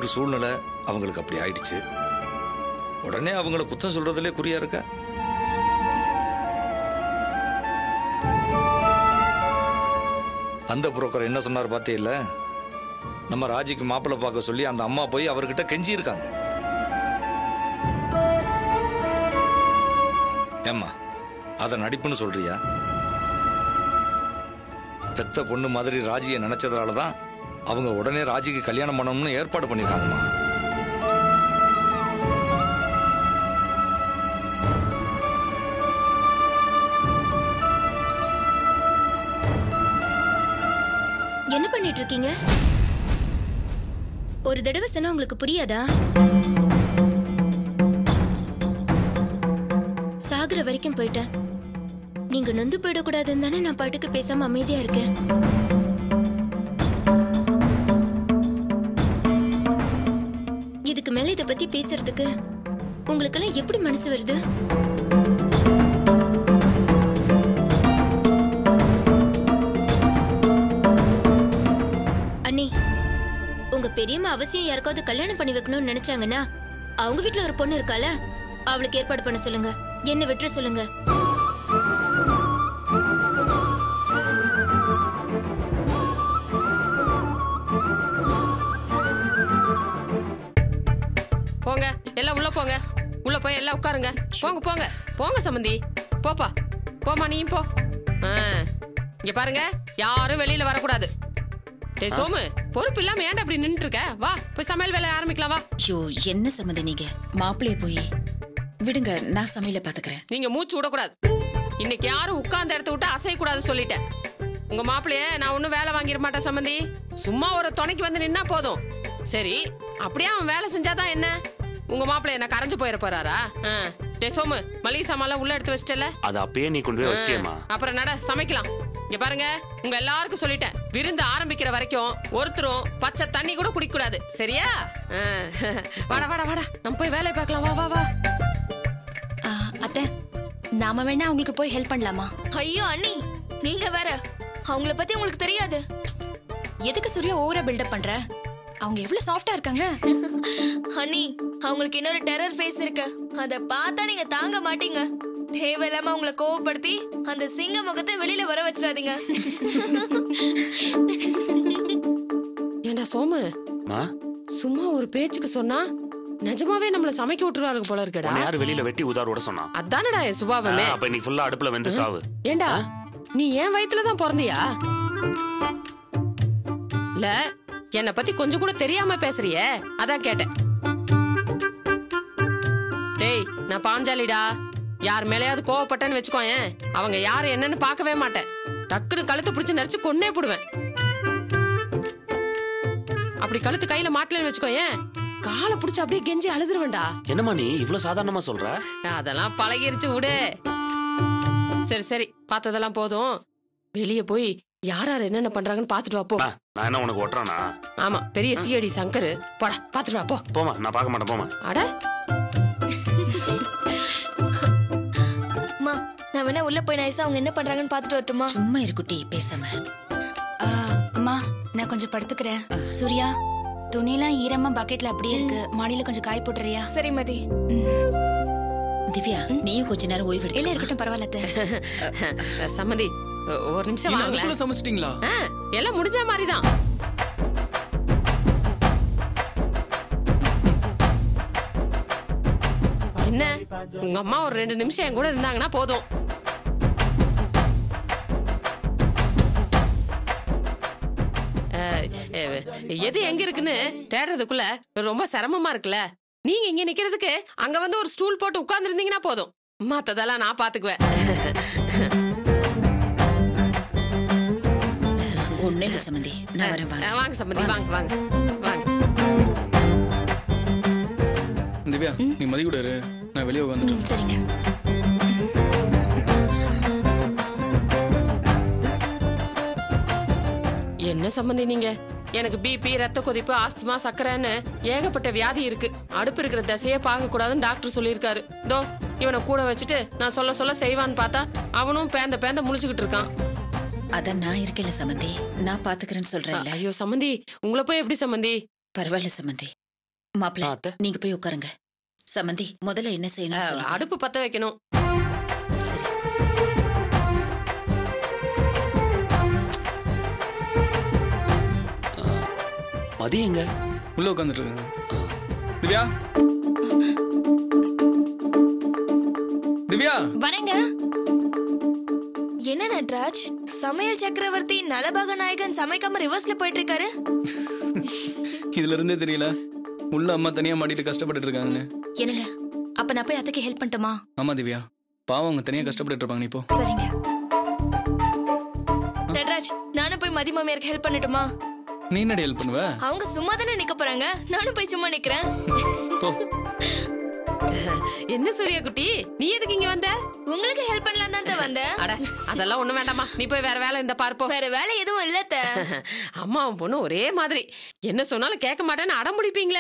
வீட்டு சூழ்நிலை அவங்களுக்கு அப்படி ஆயிடுச்சு உடனே அவங்கள குத்தம் சொல்றதுலே குறியா இருக்கா அந்த புரோக்கர் என்ன சொன்னார் பார்த்தே இல்ல நம்ம ராஜிக்கு மாப்பிள்ளை பார்க்க சொல்லி அந்த அம்மா போய் அவர்கிட்ட கெஞ்சி இருக்காங்க ஏம்மா அதை நடிப்புன்னு சொல்றியா பெத்த பொண்ணு மாதிரி ராஜியை நினைச்சதால தான் அவங்க உடனே ராஜிக்கு கல்யாணம் பண்ணணும்னு ஏற்பாடு பண்ணிருக்காங்கம்மா என்ன பண்ணிட்டு இருக்கீங்க ஒரு தடவை சொன்னா உங்களுக்கு புரியாதா சாகுற வரைக்கும் போயிட்டேன் நீங்க நொந்து போயிடக்கூடாதுன்னு தானே நான் பாட்டுக்கு பேசாம அமைதியா இருக்கேன் இதுக்கு மேல இத பத்தி பேசுறதுக்கு உங்களுக்கெல்லாம் எப்படி மனசு வருது அண்ணி உங்க பெரியம்மா அவசியம் யாருக்காவது கல்யாணம் பண்ணி வைக்கணும்னு நினைச்சாங்கன்னா அவங்க வீட்ல ஒரு பொண்ணு இருக்கால அவளுக்கு ஏற்பாடு பண்ண சொல்லுங்க என்ன விட்டுற சொல்லுங்க போங்க எல்லாம் உள்ள போங்க உள்ள போய் எல்லாம் உட்காருங்க போங்க போங்க போங்க சம்மந்தி போப்பா போமா நீயும் போ ஆ, இங்க பாருங்க யாரும் வெளியில வரக்கூடாது டேய் சோமு பொறுப்பு இல்லாம ஏன்டா அப்படி நின்னுட்டு இருக்க வா போய் சமையல் வேலைய ஆரம்பிக்கலாம் வா ஐயோ என்ன சம்மந்தி நீங்க மாப்பிள்ளைய போய் விடுங்க நான் சமையல பாத்துக்கிறேன் நீங்க மூச்சு விடக்கூடாது இன்னைக்கு யாரும் உட்கார்ந்த இடத்த விட்டு அசையக்கூடாது சொல்லிட்டேன் உங்க மாப்பிளைய நான் ஒன்னும் வேலை வாங்கிட மாட்டேன் சம்மந்தி சும்மா ஒரு துணைக்கு வந்து நின்னா போதும் சரி அப்படியே அவன் வேலை செஞ்சாதான் என்ன உங்க மாப்பிள்ளை என்ன கரைஞ்சு போயிட போறாரா ஆ. டேய் சோமு மளிகை சாமான்லாம் உள்ள எடுத்து வச்சிட்டல அது அப்பயே நீ கொண்டு போய் வச்சிட்டியம்மா அப்புறம் நட சமைக்கலாம் இங்க பாருங்க உங்க எல்லாருக்கும் சொல்லிட்டேன் விருந்து ஆரம்பிக்கிற வரைக்கும் ஒருத்தரும் பச்சை தண்ணி கூட குடிக்க கூடாது சரியா ஆ. வாடா வாடா வாடா நம்ம போய் வேலையை பார்க்கலாம் வா வா வா அத்தை நாம வேணா அவங்களுக்கு போய் ஹெல்ப் பண்ணலாமா ஐயோ அண்ணி நீங்க வேற அவங்கள பத்தி உங்களுக்கு தெரியாது எதுக்கு சூர்யா ஓவரா பில்டப் பண்ற அவங்க எவ்வளவு சாஃப்டா இருக்காங்க அண்ணி அவங்களுக்கு இன்னொரு டெரர் ஃபேஸ் இருக்கு அத பார்த்தா நீங்க தாங்க மாட்டீங்க தேவையில்லாம அவங்கள கோவப்படுத்தி அந்த சிங்க முகத்தை வெளியில வர வச்சிடாதீங்க ஏண்டா சோமு மா சும்மா ஒரு பேச்சுக்கு சொன்னா நிஜமாவே நம்மள சமைக்க விட்டுருவாங்க போல இருக்கடா உன்னை யாரு வெளியில வெட்டி உதார விட சொன்னா அதானடா என் ஆ, சுபாவமே அப்ப இன்னைக்கு ஃபுல்லா அடுப்புல வெந்து சாவு ஏண்டா நீ என் வயித்துல தான் பிறந்தியா இல்ல என்ன பத்தி கொஞ்சம் கூட தெரியாம பேசுறியே அதான் கேட்டேன் டேய் நான் பாஞ்சாலிடா யார் மேலயாவது கோவப்பட்டேன்னு வச்சுக்கோயேன் அவங்க யாரு என்னன்னு பார்க்கவே மாட்டேன் டக்குன்னு கழுத்து பிடிச்சு நரிச்சு கொன்னே போடுவேன் அப்படி கழுத்து கையில மாட்டலன்னு வச்சுக்கோயேன் காலை பிடிச்சு அப்படியே கெஞ்சி அழுதுருவேன்டா என்னம்மா நீ இவ்வளவு சாதாரணமா சொல்ற அதெல்லாம் பழகிருச்சு விடு சரி சரி பார்த்ததெல்லாம் போதும் வெளிய போய் யார் யார் என்னென்ன பண்றாங்கன்னு பாத்துட்டு வா போ அம்மா, நான் என்ன உனக்கு ஒட்டுறானா ஆமா பெரிய சிஐடி சங்கர் போடா பாத்துட்டு வா போ போமா நான் பார்க்க மாட்டேன் போமா அட அம்மா நான் வேணா உள்ள போய் நைஸா அவங்க என்ன பண்றாங்கன்னு பாத்துட்டு வரட்டுமா சும்மா இருக்குட்டி பேசாம அம்மா நான் கொஞ்சம் படுத்துக்கிறேன் சூர்யா துணியெல்லாம் ஈரமா பக்கெட்ல அப்படியே இருக்கு மாடியில கொஞ்சம் காய் போட்டுறியா சரி மதி திவ்யா நீயும் கொஞ்ச நேரம் ஓய்வு இல்ல எடுத்து இருக்கட்டும் பரவாயில்ல அத்தை. சம்மதி ஒ- ஒரு நிமிஷம் இல்ல, வாங்களேன் அதுக்குள்ள சமைச்சிட்டீங்களா ஆ, எல்லாம் முடிஞ்ச மாதிரிதான் என்ன உங்க அம்மா ஒரு ரெண்டு நிமிஷம் என் கூட இருந்தாங்கன்னா போதும் அஹ், அஹ், எது எங்க இருக்குன்னு தேடுறதுக்குள்ள ரொம்ப சிரமமா இருக்குல்ல நீங்க இங்க நிக்கிறதுக்கு அங்க வந்து ஒரு ஸ்டூல் போட்டு உட்கார்ந்து இருந்தீங்கன்னா போதும் மத்ததெல்லாம் நான் பாத்துக்குவேன் ஒண்ணு இல்ல சம்மந்தி நான் வரேன் வாங்க அஹ், வாங்க சம்பந்தி வாங்க வாங்க வாங்க திவ்யா நீ மதி கூட இரு நான் வெளியே வந்துட்டேன் ம், சரிங்க என்ன சம்பந்தி நீங்க எனக்கு பிபி ரத்த கொதிப்பு ஆஸ்துமா சக்கரைன்னு ஏகப்பட்ட வியாதி இருக்கு அடுப்பு இருக்கிற திசையே பார்க்க கூடாதுன்னு டாக்டர் சொல்லியிருக்காரு தோ இவனை கூட வச்சுட்டு நான் சொல்ல சொல்ல செய்வான்னு பார்த்தா அவனும் பேந்த பேந்த முழிச்சுக்கிட்டு இருக்கான் அதான் நான் இருக்கேன்ல சம்மந்தி நான் பாத்துக்கிறேன்னு சொல்றேன்ல ஐயோ சம்மந்தி உங்களை போய் எப்படி சம்மந்தி பரவாயில்ல சம்மந்தி மாப்பிள்ள ஆ, அத்தை. நீங்க போய் உட்காருங்க சமந்தி முதல்ல என்ன செய்யணும் அஹ், சொல்லுங்க. அடுப்பு பத்த வைக்கணும் சரி மதி எங்க உள்ள உட்காந்துட்டு இருக்காங்க திவ்யா திவ்யா வரேங்க என்ன நட்ராஜ் சமையல் சக்கரவர்த்தி நலபாக நாயகன் சமைக்காம ரிவர்ஸ்ல போயிட்டு இருக்காரு இதுல இருந்தே தெரியல உள்ள அம்மா தனியா மாட்டிட்டு கஷ்டப்பட்டுட்டு இருக்காங்கன்னு என்னங்க அப்ப நான் போய் அத்தைக்கு ஹெல்ப் பண்ணட்டுமா ஆமா திவ்யா பாவம் அவங்க தனியா கஷ்டப்பட்டுட்டு இருப்பாங்க நீ போ சரிங்க நட்ராஜ் நானும் போய் மதி மாமியாருக்கு ஹெல்ப் பண்ணட்டுமா நீ என்னடி ஹெல்ப் பண்ணுவ அவங்க சும்மா தானே நிக்க போறாங்க நானும் போய் சும்மா நிக்கிறேன் போ என்ன சூர்யா குட்டி நீ எதுக்கு இங்க வந்த உங்களுக்கு ஹெல்ப் பண்ணலாம் தான் வந்தேன் அட அதெல்லாம் ஒண்ணும் வேண்டாமா நீ போய் வேற வேலை இந்த பார்ப்போம் வேற வேலை எதுவும் இல்ல அத்தை. அம்மாவும் பொண்ணு ஒரே மாதிரி என்ன சொன்னாலும் கேட்க மாட்டேன்னு அடம் பிடிப்பீங்களே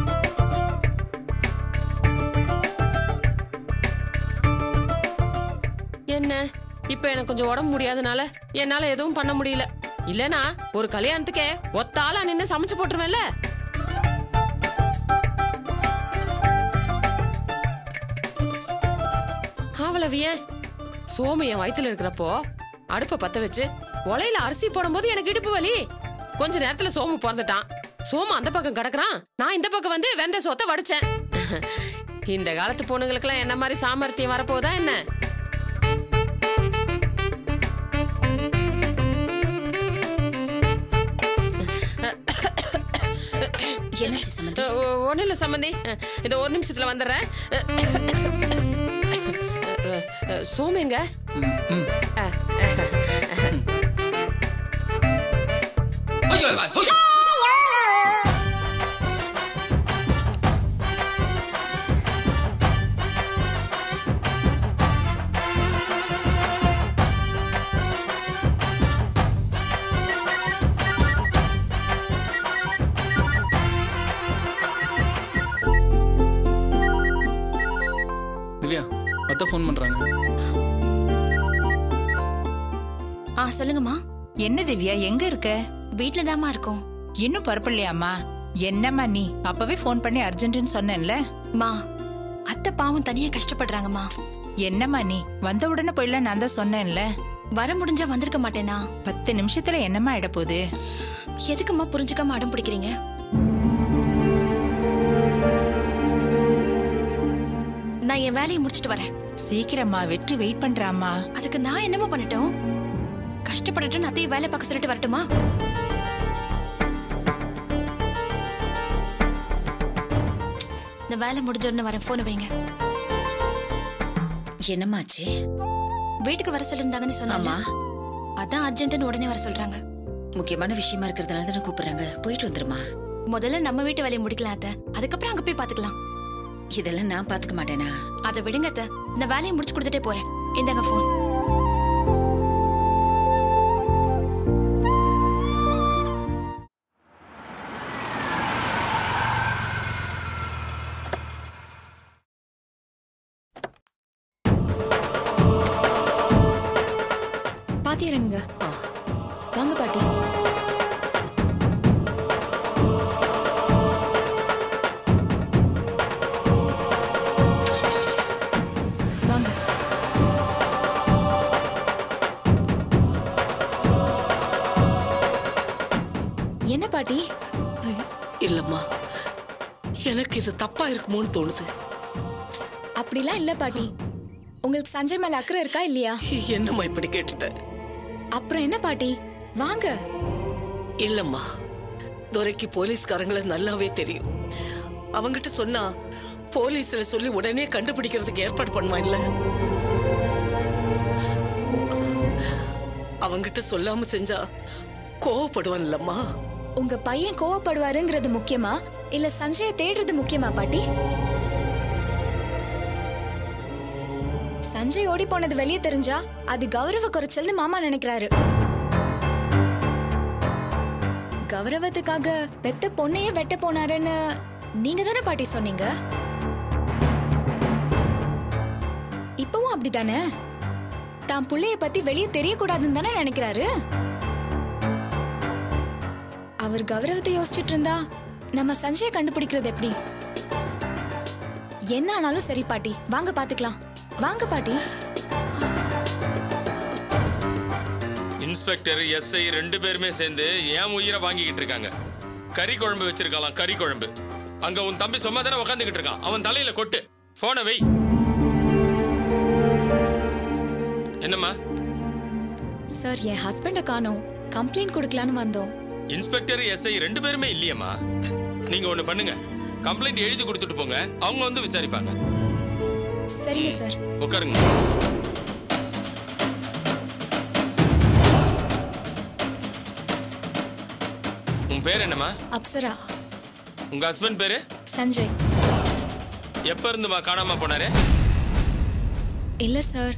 என்ன இப்ப எனக்கு கொஞ்சம் உடம்பு முடியாதனால என்னால எதுவும் பண்ண முடியல இல்லனா ஒரு கல்யாணத்துக்கே ஒத்த ஆளா நின்னு சமைச்சு போட்டுருவேன்ல ஆவலவிய சோமு என் வயித்துல இருக்கிறப்போ அடுப்பை பத்த வச்சு உலையில அரிசி போடும்போது எனக்கு இடுப்பு வலி கொஞ்ச நேரத்துல சோமு பிறந்துட்டான் சோமு அந்த பக்கம் கிடக்குறான் நான் இந்த பக்கம் வந்து வெந்த சோத்தை வடிச்சேன் இந்த காலத்து பொண்ணுங்களுக்கெல்லாம் என்ன மாதிரி சாமர்த்தியம் வரப்போதா என்ன என்னாச்சு சமந்தி ஒன்னும் இல்ல சம்மந்தி இந்த ஒரு நிமிஷத்துல வந்துடுறேன் சோமேங்க ம், ம். திவ்யா அத்தை ஃபோன் பண்றாங்க ஆ சொல்லுங்கம்மா என்ன திவ்யா எங்க இருக்க வீட்ல தாம்மா இருக்கோம் இன்னும் பரப்பில்லையாம்மா என்னம்மா நீ அப்பவே ஃபோன் பண்ணி அர்ஜென்ட்னு சொன்னேன்ல மா அத்தை பாவம் தனியா கஷ்டப்படுறாங்கம்மா என்னம்மா நீ வந்த உடனே போயிடலாம் நான் தான் சொன்னேன்ல வர முடிஞ்சா வந்திருக்க மாட்டேனா பத்து நிமிஷத்துல என்னம்மா ஆயிட போகுது எதுக்கும்மா புரிஞ்சுக்காம அடம் பிடிக்கிறீங்க நான் என் வேலையை முடிச்சிட்டு வரேன் சீக்கிரமா வெற்றி வெயிட் பண்றாம்மா அதுக்கு நான் என்னம்மா பண்ணட்டும் கஷ்டப்பட்டுட்டு நான் அத்தையை வேலை பார்க்க சொல்லிட்டு வரட்டுமா நான் வேலை முடிஞ்ச உடனே வரேன் போன் வைங்க என்னம்மாச்சு வீட்டுக்கு வர சொல்லியிருந்தாங்கன்னு சொன்னாமா ஆமா அதான் அர்ஜென்ட்னு உடனே வர சொல்றாங்க முக்கியமான விஷயமா இருக்கிறதுனால தானே கூப்பிடுறாங்க போயிட்டு வந்துருமா முதல்ல நம்ம வீட்டு வேலையை முடிக்கலாம் அத்தை அதுக்கப்புறம் அங்க போய் பாத்துக்கலாம் இதெல்லாம் நான் பாத்துக்க மாட்டேனா அதை விடுங்க அத்தை நான் வேலையை முடிச்சு கொடுத்துட்டே போறேன் இந்தாங்க போன் பாத்தி இறங்குங்க வாங்க பாட்டி வாங்க என்ன பாட்டி இல்லம்மா எனக்கு இது தப்பா இருக்குமோன்னு தோணுது அப்படிலாம் இல்ல பாட்டி உங்களுக்கு சஞ்சய் மேல அக்கறை இருக்கா இல்லையா என்னம்மா இப்படி கேட்டுட்ட அப்புறம் என்ன பாட்டி வாங்க இல்லம்மா துரைக்கு போலீஸ்காரங்களை நல்லாவே தெரியும் அவங்கிட்ட சொன்னா போலீஸ்ல சொல்லி உடனே கண்டுபிடிக்கிறதுக்கு ஏற்பாடு பண்ணுவான் இல்ல அவங்கிட்ட சொல்லாம செஞ்சா கோவப்படுவான் இல்லம்மா உங்க பையன் கோவப்படுவாருங்கிறது முக்கியமா இல்ல சஞ்சய தேடுறது முக்கியமா பாட்டி சஞ்சய் ஓடி போனது வெளியே தெரிஞ்சா அது கௌரவ குறைச்சல்னு மாமா நினைக்கிறாரு கௌரவத்துக்காக பெத்த பொண்ணையே வெட்ட போனாருன்னு நீங்க தானே பாட்டி சொன்னீங்க இப்பவும் அப்படிதானே தான் புள்ளைய பத்தி வெளியே தெரியக்கூடாதுன்னு தானே நினைக்கிறாரு அவர் கௌரவத்தை யோசிச்சுட்டு இருந்தா நம்ம சஞ்சயை கண்டுபிடிக்கிறது எப்படி என்ன ஆனாலும் சரி பாட்டி வாங்க பாத்துக்கலாம் வாங்க பாட்டி இன்ஸ்பெக்டர் எஸ்ஐ ரெண்டு பேருமே சேர்ந்து ஏன் உயிரை வாங்கிக்கிட்டு இருக்காங்க கறி குழம்பு வச்சிருக்கலாம் கறி குழம்பு அங்க உன் தம்பி சும்மா தானே உட்காந்துக்கிட்டு இருக்கான் அவன் தலையில கொட்டு போனை வை என்னம்மா சார் என் ஹஸ்பண்ட காணோம் கம்ப்ளைண்ட் கொடுக்கலான்னு வந்தோம் இன்ஸ்பெக்டர் எஸ்ஐ ரெண்டு பேருமே இல்லையம்மா நீங்க ஒண்ணு பண்ணுங்க கம்ப்ளைண்ட் எழுதி கொடுத்துட்டு போங்க அவங்க வந்து விசாரிப்பாங்க சரிங்க சார் உட்காருங்க உன் பேர் என்னம்மா அப்சரா உங்க ஹஸ்பண்ட் பேரு சஞ்சய் எப்ப இருந்துமா காணாம போனாரு இல்ல சார்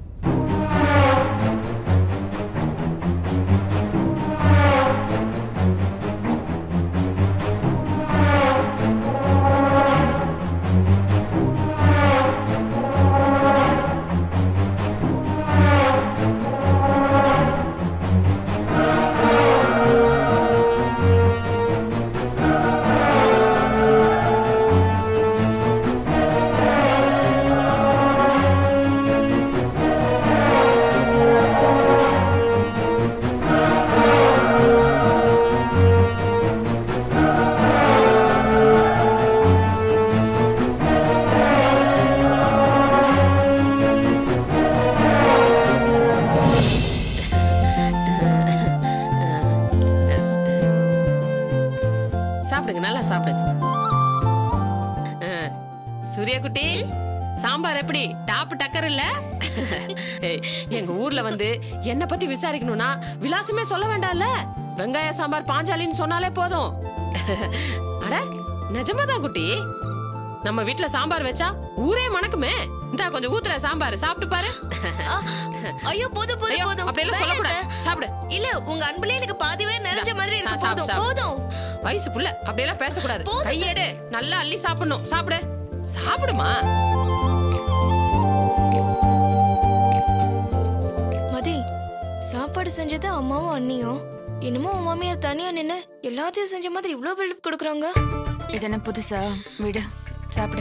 சாப்பிடுங்க நல்லா சாப்பிடுங்க ஆ, சூர்யா குட்டி சாம்பார் எப்படி டாப் டக்கர் இல்ல ஏய், எங்க ஊர்ல வந்து என்ன பத்தி விசாரிக்கணும்னா விலாசமே சொல்ல வேண்டாம்ல வெங்காய சாம்பார் பாஞ்சாலின்னு சொன்னாலே போதும் அட நிஜமாதான் குட்டி நம்ம வீட்ல சாம்பார் வச்சா ஊரே மணக்குமே இந்தா கொஞ்சம் ஊத்துற சாம்பார் சாப்பிட்டு பாரு ஐயோ போதும் போதும் ஐயோ, போதும் அப்படியெல்லாம் சொல்லக்கூடாது. வேண்டாம். சாப்பிடு. இல்ல உங்க அன்புல எனக்கு பாதி வேர் நிறைஞ்ச மாதிரி ஆ, இருக்கு சாப்பிடு, போதும் சாப்பிடு. போதும் வயசு புள்ள அப்படியெல்லாம் பேசக்கூடாது போதும். கையெடு நல்லா அள்ளி சாப்பிடணும் சாப்பிடு சாப்பிடுமா மதி சாப்பாடு செஞ்சது அம்மாவும் அண்ணியும் என்னமோ உன் மாமியார் தனியா நின்னு எல்லாத்தையும் செஞ்ச மாதிரி இவ்ளோ பில்டப் கொடுக்குறாங்க இது என்ன புதுசா விடு சாப்பிடு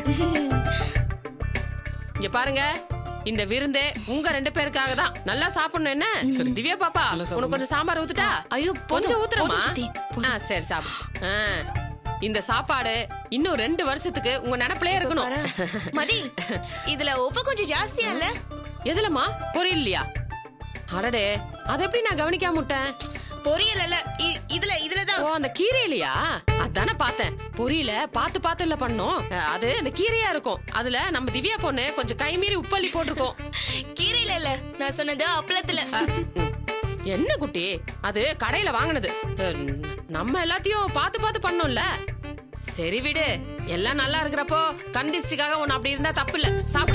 இங்க பாருங்க இந்த விருந்தே உங்க ரெண்டு பேருக்காக தான் நல்லா சாப்பிடணும் என்ன திவ்யா பாப்பா உனக்கு கொஞ்சம் சாம்பார் ஊத்துட்டா ஐயோ, கொஞ்சம் போதும், ஊத்துறமா போதும் சித்தி, போதும். ஆ சரி சாப்பிடு ஆ, இந்த சாப்பாடு இன்னும் ரெண்டு வருஷத்துக்கு உங்க நினைப்பிலே இருக்கணும் மதி இதுல உப்பு கொஞ்சம் ஜாஸ்தியா இல்ல எதுலமா பொரியலையா அடடே அதை எப்படி நான் கவனிக்காம விட்டேன் பொரியல் இல்ல இ- இதுல இதுலதான் ஓ அந்த கீரையிலையா அதானே பார்த்தேன் பொரியல பார்த்து பார்த்து இல்ல பண்ணோம் அது அந்த கீரையா இருக்கும் அதுல நம்ம திவ்யா பொண்ணு கொஞ்சம் கை மீறி உப்பள்ளி போட்டிருக்கோம் கீரையில இல்ல நான் சொன்னது அப்பளத்துல என்ன குட்டி அது கடையில வாங்கினது அஹ், நம்ம எல்லாத்தையும் பார்த்து பார்த்து பண்ணோம்ல சரி விடு எல்லாம் நல்லா இருக்கிறப்போ கண் திஷ்டிக்காக ஒன்னு அப்படி இருந்தா தப்பு இல்ல சாப்பிடு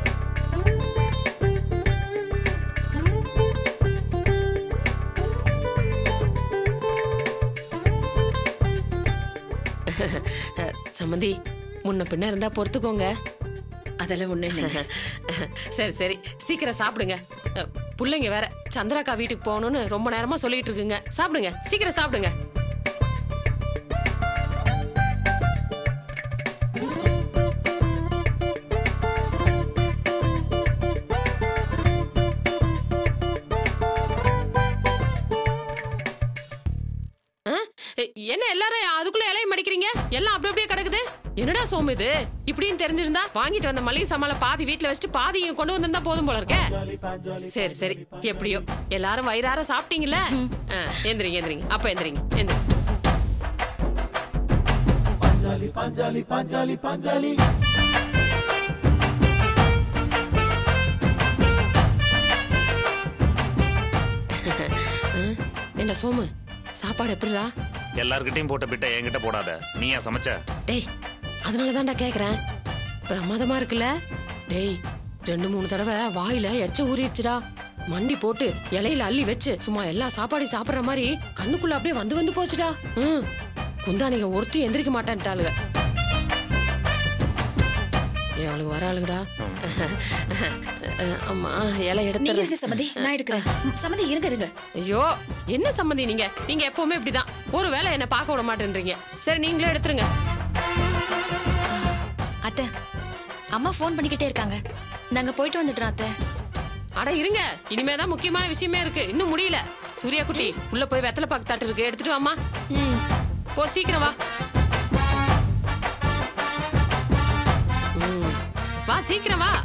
அஹ், சம்மந்தி முன்ன பின்ன இருந்தா பொறுத்துக்கோங்க அதெல்லாம் ஒண்ணு இல்லைங்க சரி சரி சீக்கிரம் சாப்பிடுங்க அஹ், புள்ளைங்க வேற சந்திராக்கா வீட்டுக்கு போகணும்னு ரொம்ப நேரமா சொல்லிட்டு இருக்குங்க சாப்பிடுங்க சீக்கிரம் சாப்பிடுங்க அஹ், என்ன எல்லாரும் அதுக்குள்ள இலைய மடிக்கிறீங்க எல்லாம் அப்படி அப்படியே கிடக்குது என்னடா சோமு இது இப்படின்னு தெரிஞ்சிருந்தா வாங்கிட்டு வந்த மளிகை சாமான்ல பாதி வீட்ல வச்சுட்டு பாதியும் கொண்டு வந்திருந்தா போதும் போல இருக்கே சரி சரி எப்படியோ எல்லாரும் வயிறார சாப்பிட்டீங்கல்ல ஆ, எந்திரிங்க எந்திரிங்க அப்ப எந்திரிங்க எந்திரி என்ன சோமு சாப்பாடு எப்படிடா எல்லார்கிட்டயும் போட்ட பிட்ட என்கிட்ட போடாத நீ ஏன் சமைச்ச டேய் அதனால தான்டா கேக்குறேன் பிரமாதமா இருக்குல்ல டேய் ரெண்டு மூணு தடவை வாயில எச்ச ஊறிடுச்சுடா மண்டி போட்டு இலையில அள்ளி வச்சு சும்மா எல்லா சாப்பாடையும் சாப்பிடுற மாதிரி கண்ணுக்குள்ள அப்படியே வந்து வந்து போச்சுடா ம் குந்தானிங்க ஒருத்தையும் எந்திரிக்க மாட்டேன்ட்டாளுங்க ஏ அவளுக்கு வராளுங்கடா அம்மா இலை நீங்க எடுத்து இருங்க சம்மதி நான் எடுக்கிறேன் ம், சம்மதி இருங்க இருங்க ஐயோ என்ன சம்மந்தி நீங்க நீங்க எப்பவுமே இப்படிதான் ஒரு வேளை என்ன பார்க்க விட மாட்டேன்றீங்க சரி நீங்களே எடுத்துருங்க அத்தை அம்மா ஃபோன் பண்ணிக்கிட்டே இருக்காங்க நாங்க போயிட்டு வந்துடுறோம் அத்தை அட இருங்க இனிமே தான் முக்கியமான விஷயமே இருக்கு இன்னும் முடியல சூர்யா குட்டி உள்ள போய் வெத்தலை பாக்கு தட்டு இருக்கு எடுத்துட்டு வாமா போ சீக்கிரம் வா ம். வா சீக்கிரம் வா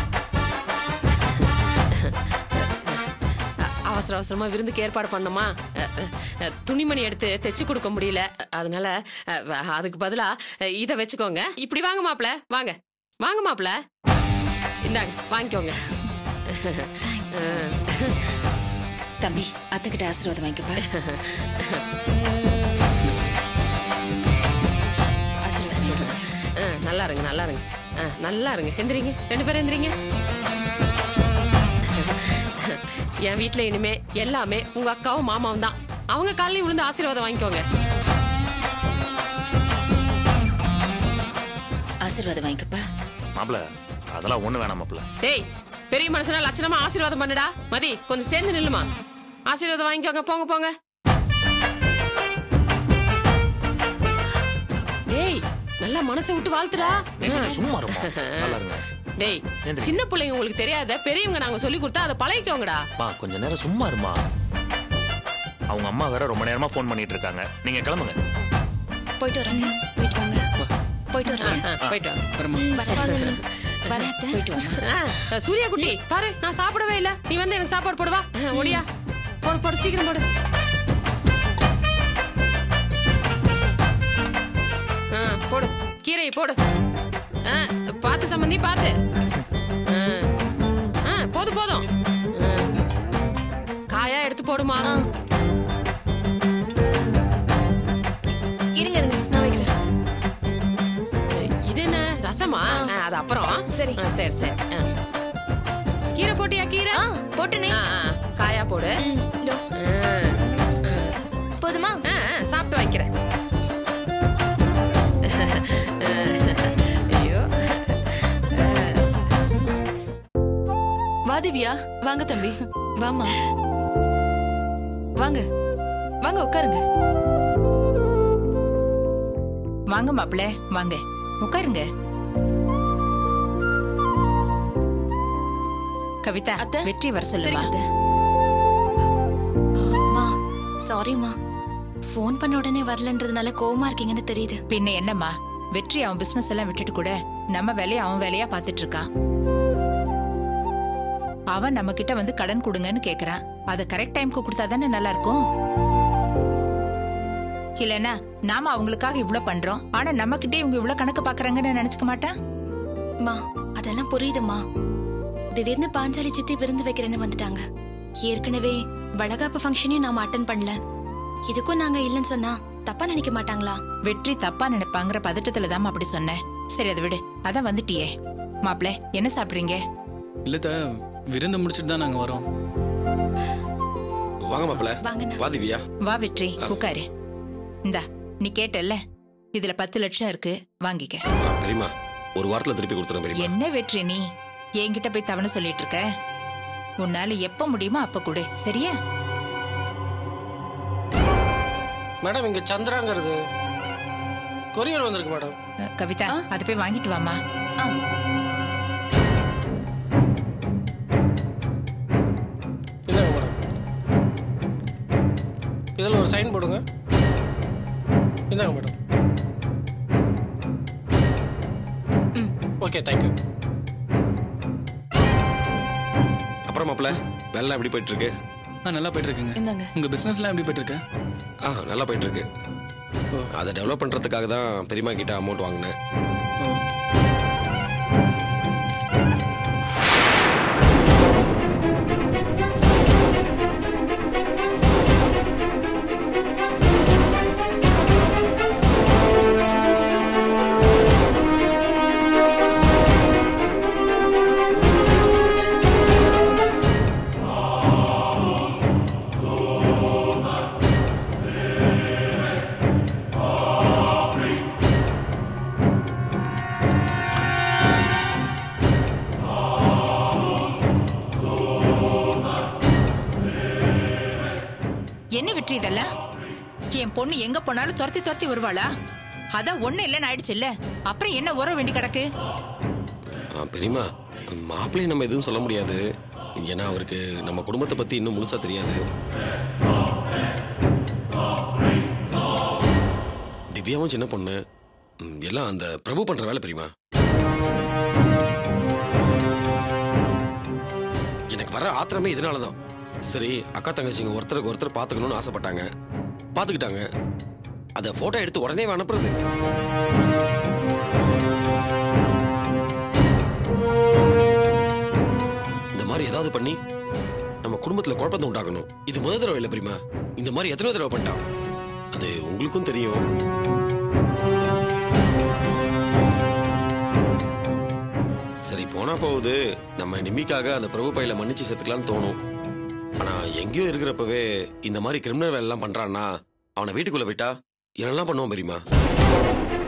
அ- அவசர அவசரமா விருந்துக்கு ஏற்பாடு பண்ணோமா அ, அ, அ, துணிமணி எடுத்து தைச்சு கொடுக்க முடியல அதனால அ, வ- அதுக்கு பதிலா அ, இத வச்சுக்கோங்க இப்படி வாங்க மாப்ள வாங்க வாங்க மாப்ள இந்தாங்க வாங்கிக்கோங்க தம்பி அத்தை கிட்ட ஆசீர்வாதம் வாங்கிக்கப்பா ஆசீர்வாதம் வாங்கிக்கோங்க ஆ, நல்லா இருங்க நல்லா இருங்க ஆ, நல்லா இருங்க எந்திரிங்க ரெண்டு பேரும் எந்திரிங்க என் வீட்ல இனிமே எல்லாமே உங்க அக்காவும் மாமாவும் தான் அவங்க காலையும் விழுந்து ஆசீர்வாதம் வாங்கிக்கோங்க ஆசீர்வாதம் வாங்கிக்கப்பா மாப்பிள அதெல்லாம் ஒண்ணு வேணாம் மாப்பிள டேய் பெரிய மனுஷனா லட்சணமா ஆசீர்வாதம் பண்ணுடா மதி கொஞ்சம் சேர்ந்து நில்லுமா ஆசீர்வாதம் வாங்கிக்கோங்க போங்க போங்க டேய் நல்லா மனசை விட்டு வாழ்த்துடா சும்மா இருமா நல்லா இருங்க டேய் எந்திரி. சின்ன பிள்ளைங்க உங்களுக்கு தெரியாத பெரியவங்க நாங்க சொல்லி கொடுத்தா அதை பழகிக்கோங்கடா பா கொஞ்ச நேரம் சும்மா இருமா அவங்க அம்மா வேற ரொம்ப நேரமா ஃபோன் பண்ணிட்டு இருக்காங்க நீங்க கிளம்புங்க போயிட்டு வராங்க போயிட்டு வாங்க போயிட்டு வராங்க ஆ, போயிட்டு வாங்க. வரமா வரேன் அத்தை போயிட்டு வாங்க ஆ, சூர்யா குட்டி பாரு நான் சாப்பிடவே இல்ல நீ வந்து எனக்கு சாப்பாடு போடுவா ஆ, ஓடியா போடு போடு சீக்கிரம் போடு ஆ, போடு கீரையை போடு ஆ, பார்த்து சம்பந்தி பார்த்து ஆ. ஆ, போதும் போதும் ஆ. காயா எடுத்து போடுமா இருங்க இருங்க நான் வைக்கிறேன் இது என்ன ரசமா ஆ, அது அப்புறம் சரி. ஆ, சரி சரி ஆ. கீரை போட்டியா கீரை ஆ போட்டுனே ஆ, ஆ, காயா போடு ம், இதோ. ஆ. போதுமா ஆ, ஆ, சாப்பிட்டு வைக்கிறேன் ஐயோ வா திவ்யா வாங்க தம்பி வாமா வாங்க வாங்க உட்காருங்க வாங்க மாப்பிள்ள வாங்க உட்காருங்க கவிதா அத்தை. வெற்றி வர சரிங்க சொல்லுமா அத்தை மா சாரிம்மா ஃபோன் பண்ண உடனே வரலன்றதுனால கோவமா இருக்கீங்கன்னு தெரியுது பின்ன என்னம்மா வெற்றி அவன் பிசினஸ் எல்லாம் விட்டுட்டு கூட நம்ம வேலையை அவன் வேலையா பார்த்துட்டு இருக்கான் அவன் நம்ம கிட்ட வந்து கடன் கொடுங்கன்னு கேக்குறான் அதை கரெக்ட் டைம்க்கு கொடுத்தா தானே நல்லா இருக்கும் இல்லனா நாம அவங்களுக்காக இவ்ளோ பண்றோம் ஆனா நம்ம கிட்டே இவங்க இவ்ளோ கணக்கு பாக்குறாங்கன்னு நினைச்சுக்க மாட்டான் மா அதெல்லாம் புரியுதுமா திடீர்னு பாஞ்சாலி சித்தி விருந்து வைக்கிறேன்னு வந்துட்டாங்க ஏற்கனவே வளகாப்பு ஃபங்க்ஷனையும் நாம அட்டன் பண்ணல இதுக்கும் நாங்க இல்லைன்னு சொன்னா தப்பா நினைக்க மாட்டாங்களா வெற்றி தப்பா நினைப்பாங்கிற பதட்டத்துல தான் அப்படி சொன்னேன் சரி அதை விடு அதான் வந்துட்டியே மாப்பிள்ள என்ன சாப்பிடுறீங்க இல்ல விருந்து முடிச்சிட்டு தான் நாங்க வரோம் வாங்க மாப்பிள வாங்கண்ணா வா திவ்யா வா வெற்றி உட்காரு இந்தா நீ கேட்டல்ல இதுல பத்து லட்சம் இருக்கு வாங்கிக்க ஆ, பெரியம்மா ஒரு வாரத்துல திருப்பி கொடுத்துறேன் பெரியம்மா என்ன வெற்றி நீ என்கிட்ட போய் தவணை சொல்லிட்டு இருக்க உன்னால எப்ப முடியுமோ அப்ப கொடு சரியா மேடம் இங்க சந்திராங்கிறது கொரியர் வந்திருக்கு மேடம் அஹ், கவிதா அதை போய் வாங்கிட்டு வாமா இந்தாங்க மேடம் இதில் ஒரு சைன் போடுங்க இந்தாங்க மேடம் ஓகே தேங்க்யூ அப்புறம் மாப்பிள வேலை எப்படி போயிட்டு இருக்கு ஆ நல்லா போயிட்டு இருக்குங்க இந்தாங்க உங்க பிசினஸ்லாம் எப்படி போயிட்டு இருக்கு ஆ நல்லா போயிட்டு இருக்கு அதை டெவலப் பண்றதுக்காக தான் பெரியம்மா கிட்ட அமௌண்ட் வாங்கினேன் என்ன வெற்றி இதெல்லாம் என் பொண்ணு எங்க போனாலும் துரத்தி துரத்தி வருவாளா அதான் ஒண்ணு இல்லைன்னு ஆயிடுச்சு இல்ல அப்புறம் என்ன உரம் வேண்டி கிடக்கு ஆ, பெரியம்மா மாப்பிள்ளையை நம்ம எதுவும் சொல்ல முடியாது ஏன்னா அவருக்கு நம்ம குடும்பத்தை பத்தி இன்னும் முழுசா தெரியாது திவ்யாவும் சின்ன பொண்ணு ம், எல்லாம் அந்த பிரபு பண்ற வேலை பெரியம்மா எனக்கு வர ஆத்திரமே இதனாலதான் சரி அக்கா தங்கச்சிங்க ஒருத்தருக்கு ஒருத்தர் பார்த்துக்கணும்னு ஆசைப்பட்டாங்க பார்த்துக்கிட்டாங்க அதை போட்டோ எடுத்து உடனே அனுப்புறது இந்த மாதிரி ஏதாவது பண்ணி நம்ம குடும்பத்துல குழப்பத்தை உண்டாக்கணும் இது முதல் தடவை இல்லை பிரிமா இந்த மாதிரி எத்தனை தடவை பண்ணிட்டான் அது உங்களுக்கும் தெரியும் சரி போனா போகுது நம்ம நிம்மிக்காக அந்த பிரபு பையில மன்னிச்சு சேர்த்துக்கலாம்னு தோணும் ஆனா எங்கேயோ இருக்கிறப்பவே இந்த மாதிரி கிரிமினல் வேலை எல்லாம் பண்றான்னா அவனை வீட்டுக்குள்ள விட்டா என்னெல்லாம் பண்ணுவான் பெரியமா